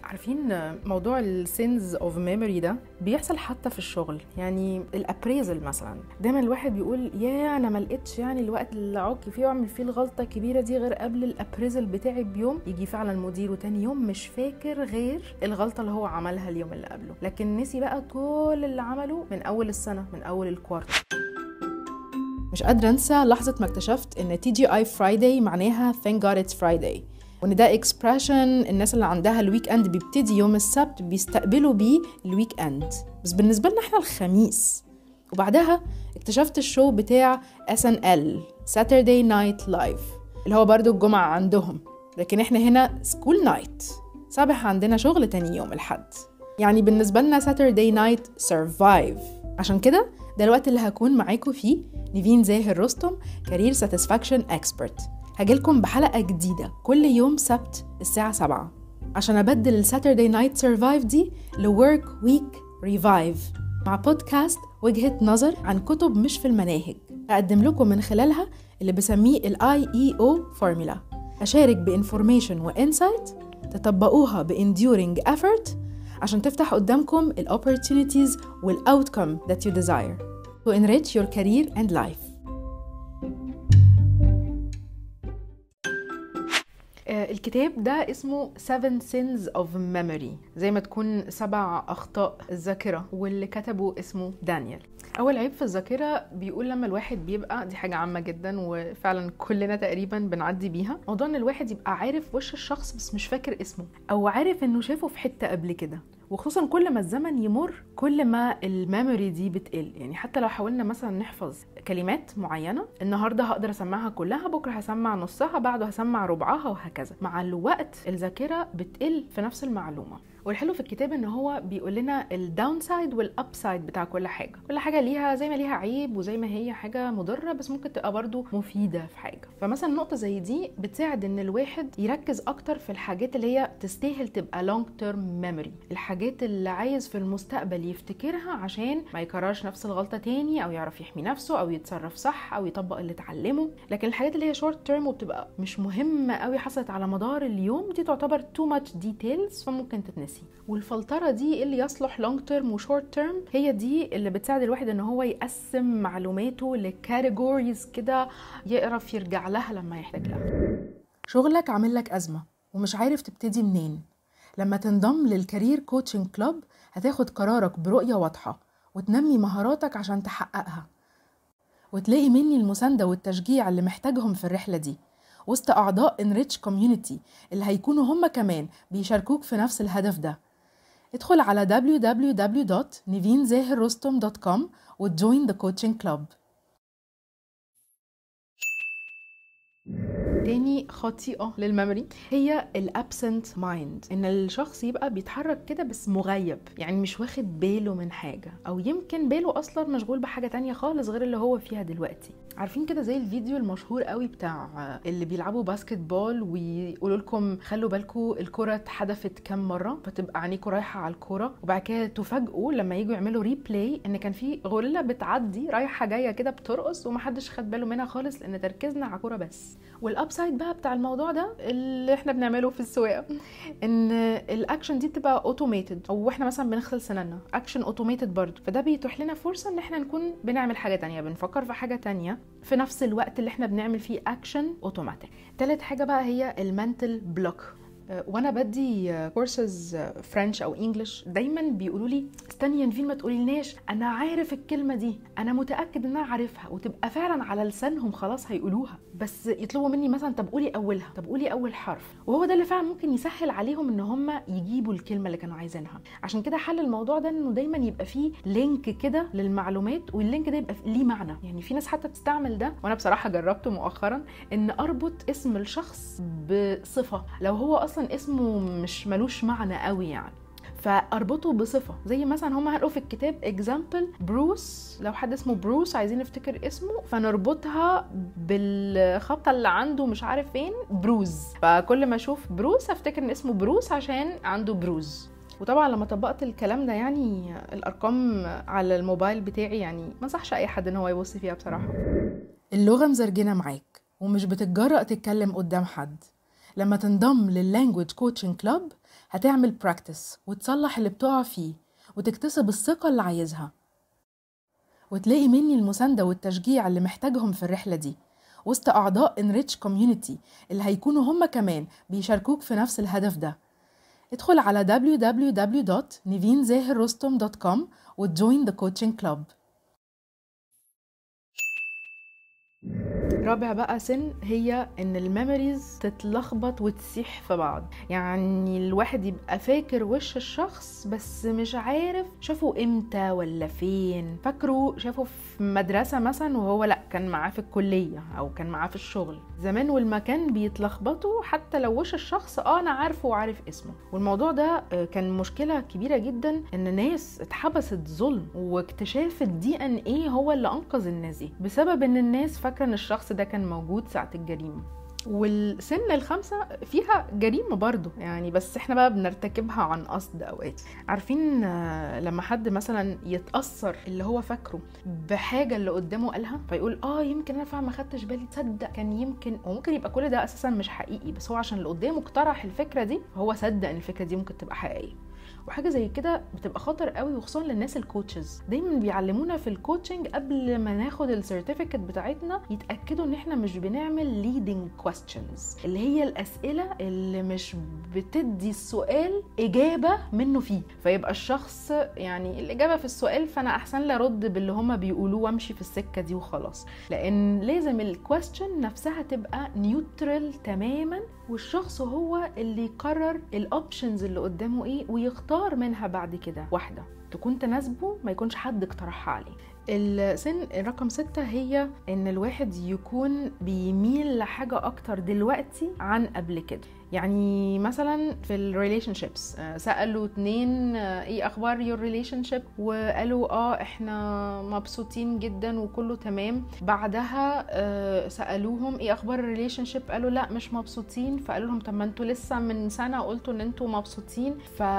عارفين موضوع السينز اوف ميموري ده بيحصل حتى في الشغل يعني الابريزل مثلا دايما الواحد بيقول يا انا ما لقيتش يعني الوقت اللي اعك فيه واعمل فيه الغلطه الكبيره دي غير قبل الابريزل بتاعي بيوم يجي فعلا مديره تاني يوم مش فاكر غير الغلطه اللي هو عملها اليوم اللي قبله لكن نسي بقى كل اللي عمله من اول السنه من اول الكوارتر مش قادرة أنسى لحظة ما اكتشفت إن تي جي آي فرايداي معناها thank God it's Friday وإن ده اكسبريشن الناس اللي عندها الويك اند بيبتدي يوم السبت بيستقبلوا بيه الويك اند بس بالنسبة لنا احنا الخميس وبعدها اكتشفت الشو بتاع SNL Saturday Night Live اللي هو برضو الجمعة عندهم لكن احنا هنا سكول نايت صبح عندنا شغل تاني يوم الحد يعني بالنسبة لنا Saturday Night Survive عشان كده ده الوقت اللي هكون معاكم فيه نيفين زاهر رستم كارير ساتسفاكشن اكسبرت هجيلكم بحلقة جديدة كل يوم سبت الساعة 7 عشان أبدل الساتردي نايت سرفايف دي لورك ويك ريفايف مع بودكاست وجهة نظر عن كتب مش في المناهج أقدم لكم من خلالها اللي بسميه ال IEO فورمولا أشارك بإنفورميشن وإنسايت تطبقوها بإنديورينج effort عشان تفتح قدامكم ال opportunities وال outcome that you desire to enrich your career and life الكتاب ده اسمه Seven Sins of Memory زي ما تكون سبع أخطاء الذاكرة واللي كتبه اسمه دانيال أول عيب في الذاكرة بيقول لما الواحد بيبقى دي حاجة عامة جدا وفعلا كلنا تقريبا بنعدي بيها موضوع إن الواحد يبقى عارف وش الشخص بس مش فاكر اسمه أو عارف إنه شافه في حتة قبل كده وخصوصا كل ما الزمن يمر كل ما الميموري دي بتقل يعني حتى لو حاولنا مثلا نحفظ كلمات معينه النهارده هقدر اسمعها كلها بكره هسمع نصها بعده هسمع ربعها وهكذا مع الوقت الذاكره بتقل في نفس المعلومه والحلو في الكتاب ان هو بيقول لنا الداون سايد والاب سايد بتاع كل حاجه كل حاجه ليها زي ما ليها عيب وزي ما هي حاجه مضره بس ممكن تبقى برضو مفيده في حاجه فمثلا نقطه زي دي بتساعد ان الواحد يركز اكتر في الحاجات اللي هي تستاهل تبقى لونج تيرم ميموري الحاجات اللي عايز في المستقبل يفتكرها عشان ما يكررش نفس الغلطه تاني او يعرف يحمي نفسه او يتصرف صح او يطبق اللي اتعلمه لكن الحاجات اللي هي شورت تيرم وبتبقى مش مهمه قوي حصلت على مدار اليوم دي تعتبر تو ماتش ديتيلز فممكن تتنسي والفلتره دي اللي يصلح لونج تيرم وشورت تيرم هي دي اللي بتساعد الواحد ان هو يقسم معلوماته لكاتيجوريز كده يعرف يرجع لها لما يحتاج لها شغلك عامل لك ازمه ومش عارف تبتدي منين لما تنضم للكارير كوتشنج كلوب هتاخد قرارك برؤيه واضحه وتنمي مهاراتك عشان تحققها وتلاقي مني المسانده والتشجيع اللي محتاجهم في الرحله دي وسط اعضاء انريتش كوميونتي اللي هيكونوا هم كمان بيشاركوك في نفس الهدف ده ادخل على www.nivinzahirrostom.com وتجوين ذا كوتشنج كلوب تاني خطيئة للميموري هي الابسنت مايند ان الشخص يبقى بيتحرك كده بس مغيب يعني مش واخد باله من حاجة او يمكن باله اصلا مشغول بحاجة تانية خالص غير اللي هو فيها دلوقتي عارفين كده زي الفيديو المشهور قوي بتاع اللي بيلعبوا باسكت بول ويقولوا لكم خلوا بالكم الكرة اتحدفت كام مرة فتبقى عينيكم رايحة على الكرة وبعد كده تفاجئوا لما يجوا يعملوا ريبلاي ان كان في غوريلا بتعدي رايحة جاية كده بترقص ومحدش خد باله منها خالص لان تركيزنا على الكرة بس والاب سايد بقى بتاع الموضوع ده اللي احنا بنعمله في السواقه ان الاكشن دي بتبقى اوتوميتد او احنا مثلا بنغسل سناننا اكشن اوتوميتد برضه فده بيتيح لنا فرصه ان احنا نكون بنعمل حاجه تانية بنفكر في حاجه تانية في نفس الوقت اللي احنا بنعمل فيه اكشن اوتوماتيك تالت حاجه بقى هي المنتل بلوك وانا بدي كورسز فرنش او انجلش دايما بيقولوا لي استني يا نفين ما تقوليلناش انا عارف الكلمه دي انا متاكد ان انا عارفها وتبقى فعلا على لسانهم خلاص هيقولوها بس يطلبوا مني مثلا طب قولي اولها طب قولي اول حرف وهو ده اللي فعلا ممكن يسهل عليهم ان هم يجيبوا الكلمه اللي كانوا عايزينها عشان كده حل الموضوع ده انه دايما يبقى فيه لينك كده للمعلومات واللينك ده يبقى ليه معنى يعني في ناس حتى بتستعمل ده وانا بصراحه جربته مؤخرا ان اربط اسم الشخص بصفه لو هو اصلا اصلا اسمه مش ملوش معنى قوي يعني فاربطه بصفه زي مثلا هم هنقول في الكتاب اكزامبل بروس لو حد اسمه بروس عايزين نفتكر اسمه فنربطها بالخبطه اللي عنده مش عارف فين بروز فكل ما اشوف بروس افتكر ان اسمه بروس عشان عنده بروز وطبعا لما طبقت الكلام ده يعني الارقام على الموبايل بتاعي يعني ما انصحش اي حد ان هو يبص فيها بصراحه اللغه مزرجنه معاك ومش بتتجرأ تتكلم قدام حد لما تنضم لللانجوج كوتشنج كلاب هتعمل براكتس وتصلح اللي بتقع فيه وتكتسب الثقة اللي عايزها وتلاقي مني المساندة والتشجيع اللي محتاجهم في الرحلة دي وسط أعضاء Enrich Community اللي هيكونوا هم كمان بيشاركوك في نفس الهدف ده ادخل على www.nivinzahirrostom.com وتجوين the coaching club رابع بقى سن هي ان الميموريز تتلخبط وتسيح في بعض يعني الواحد يبقى فاكر وش الشخص بس مش عارف شافه امتى ولا فين فاكره شافه في مدرسة مثلا وهو لا كان معاه في الكلية او كان معاه في الشغل زمان والمكان بيتلخبطوا حتى لو وش الشخص اه انا عارفه وعارف اسمه والموضوع ده كان مشكلة كبيرة جدا ان ناس اتحبست ظلم واكتشاف الدي ان ايه هو اللي انقذ الناس دي بسبب ان الناس فاكرة ان الشخص ده كان موجود ساعة الجريمة والسن الخامسة فيها جريمة برضو يعني بس احنا بقى بنرتكبها عن قصد اوقات عارفين لما حد مثلا يتأثر اللي هو فاكره بحاجة اللي قدامه قالها فيقول اه يمكن انا فعلا ما خدتش بالي تصدق كان يمكن وممكن يبقى كل ده اساسا مش حقيقي بس هو عشان اللي قدامه اقترح الفكرة دي فهو صدق ان الفكرة دي ممكن تبقى حقيقية وحاجه زي كده بتبقى خطر قوي وخصوصا للناس الكوتشز دايما بيعلمونا في الكوتشنج قبل ما ناخد السيرتيفيكت بتاعتنا يتاكدوا ان احنا مش بنعمل ليدنج كويستشنز اللي هي الاسئله اللي مش بتدي السؤال اجابه منه فيه فيبقى الشخص يعني الاجابه في السؤال فانا احسن لي ارد باللي هما بيقولوه وامشي في السكه دي وخلاص لان لازم الكويستشن نفسها تبقى نيوترال تماما والشخص هو اللي يقرر الاوبشنز اللي قدامه ايه ويختار منها بعد كده واحده تكون تناسبه ما يكونش حد اقترحها عليه السن رقم ستة هي ان الواحد يكون بيميل لحاجة اكتر دلوقتي عن قبل كده يعني مثلا في الريليشن شيبس سالوا اتنين ايه اخبار يور ريليشن شيب وقالوا اه احنا مبسوطين جدا وكله تمام بعدها سالوهم ايه اخبار الريليشن شيب قالوا لا مش مبسوطين فقالوا لهم طب ما انتوا لسه من سنه قلتوا ان انتوا مبسوطين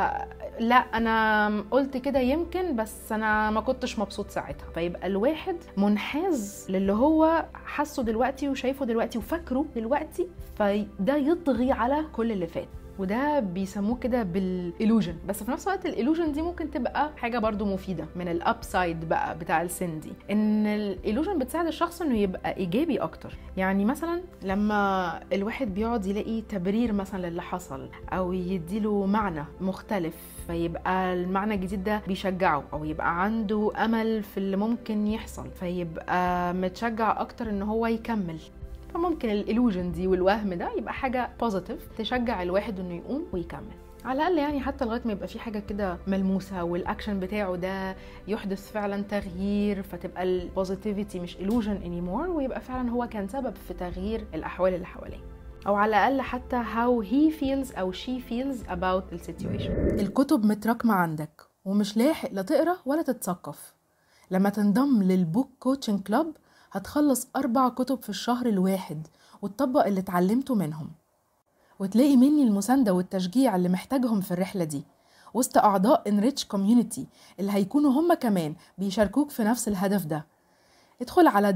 فلا انا قلت كده يمكن بس انا ما كنتش مبسوط ساعتها فيبقى الواحد منحاز للي هو حاسه دلوقتي وشايفه دلوقتي وفاكره دلوقتي فده يطغي على كل اللي فات وده بيسموه كده بالإلوجن بس في نفس الوقت الإلوجن دي ممكن تبقى حاجة برضو مفيدة من الأبسايد بقى بتاع السن دي إن الإلوجن بتساعد الشخص إنه يبقى إيجابي أكتر يعني مثلا لما الواحد بيقعد يلاقي تبرير مثلا للي حصل أو يديله معنى مختلف فيبقى المعنى الجديد ده بيشجعه او يبقى عنده امل في اللي ممكن يحصل فيبقى متشجع اكتر ان هو يكمل فممكن الالوجن دي والوهم ده يبقى حاجه بوزيتيف تشجع الواحد انه يقوم ويكمل على الاقل يعني حتى لغايه ما يبقى في حاجه كده ملموسه والاكشن بتاعه ده يحدث فعلا تغيير فتبقى البوزيتيفيتي مش illusion anymore ويبقى فعلا هو كان سبب في تغيير الاحوال اللي حواليه او على الاقل حتى how he feels او she feels about the situation الكتب متراكمه عندك ومش لاحق لا تقرا ولا تتثقف لما تنضم للبوك كوتشنج كلاب هتخلص أربع كتب في الشهر الواحد وتطبق اللي اتعلمته منهم وتلاقي مني المساندة والتشجيع اللي محتاجهم في الرحلة دي وسط أعضاء Enrich Community اللي هيكونوا هم كمان بيشاركوك في نفس الهدف ده ادخل على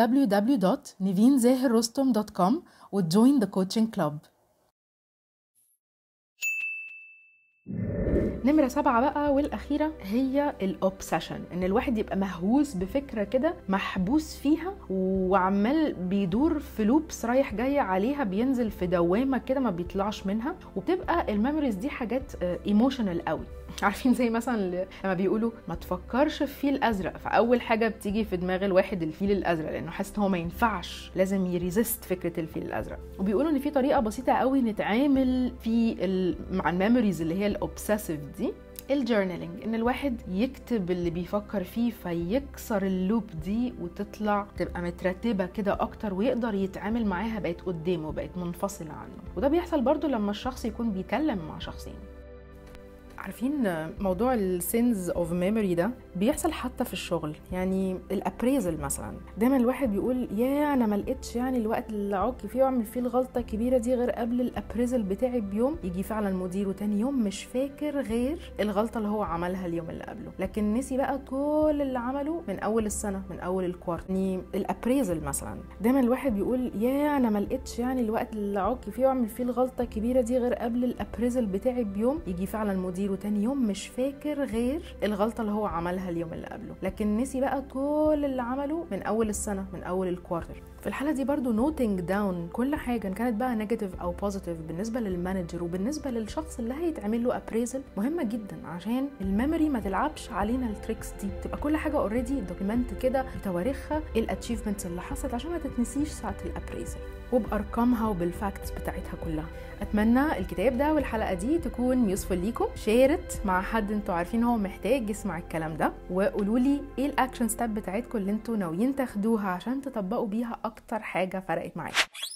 www.nivinzahirrostom.com وتجوين the coaching club نمرة سبعة بقى والأخيرة هي الأوبسيشن إن الواحد يبقى مهووس بفكرة كده محبوس فيها وعمال بيدور في لوبس رايح جاي عليها بينزل في دوامة كده ما بيطلعش منها وبتبقى الميموريز دي حاجات ايموشنال قوي عارفين زي مثلا لما بيقولوا ما تفكرش في فيل ازرق فاول حاجه بتيجي في دماغ الواحد الفيل الازرق لانه حاسس ان هو ما ينفعش لازم يريزست فكره الفيل الازرق وبيقولوا ان في طريقه بسيطه قوي نتعامل في ال... مع الميموريز اللي هي الاوبسيسيف دي الجورنالينج ان الواحد يكتب اللي بيفكر فيه فيكسر اللوب دي وتطلع تبقى مترتبه كده اكتر ويقدر يتعامل معاها بقت قدامه بقت منفصله عنه وده بيحصل برضو لما الشخص يكون بيتكلم مع شخصين عارفين موضوع السينز اوف ميموري ده بيحصل حتى في الشغل يعني الابريزل مثلا دايما الواحد بيقول يا انا ما لقيتش يعني الوقت اللي اعك فيه واعمل فيه الغلطه الكبيره دي غير قبل الابريزل بتاعي بيوم يجي فعلا مديره تاني يوم مش فاكر غير الغلطه اللي هو عملها اليوم اللي قبله لكن نسي بقى كل اللي عمله من اول السنه من اول الكوارت يعني الابريزل مثلا دايما الواحد بيقول يا انا ما لقيتش يعني الوقت اللي اعك فيه واعمل فيه الغلطه الكبيره دي غير قبل الابريزل بتاعي بيوم يجي فعلا مديره تاني يوم مش فاكر غير الغلطه اللي هو عملها اليوم اللي قبله لكن نسي بقى كل اللي عمله من اول السنه من اول الكوارتر في الحاله دي برضو نوتنج داون كل حاجه ان كانت بقى نيجاتيف او بوزيتيف بالنسبه للمانجر وبالنسبه للشخص اللي هيتعمل له ابريزل مهمه جدا عشان الميموري ما تلعبش علينا التريكس دي تبقى كل حاجه اوريدي دوكيمنت كده بتواريخها ايه الاتشيفمنتس اللي حصلت عشان ما تتنسيش ساعه الابريزل وبارقامها وبالفاكتس بتاعتها كلها اتمنى الكتاب ده والحلقه دي تكون يوسفل ليكم شيرت مع حد انتوا عارفين هو محتاج يسمع الكلام ده وقولوا لي ايه الاكشن ستيب بتاعتكم اللي انتوا ناويين تاخدوها عشان تطبقوا بيها اكتر حاجه فرقت معاكم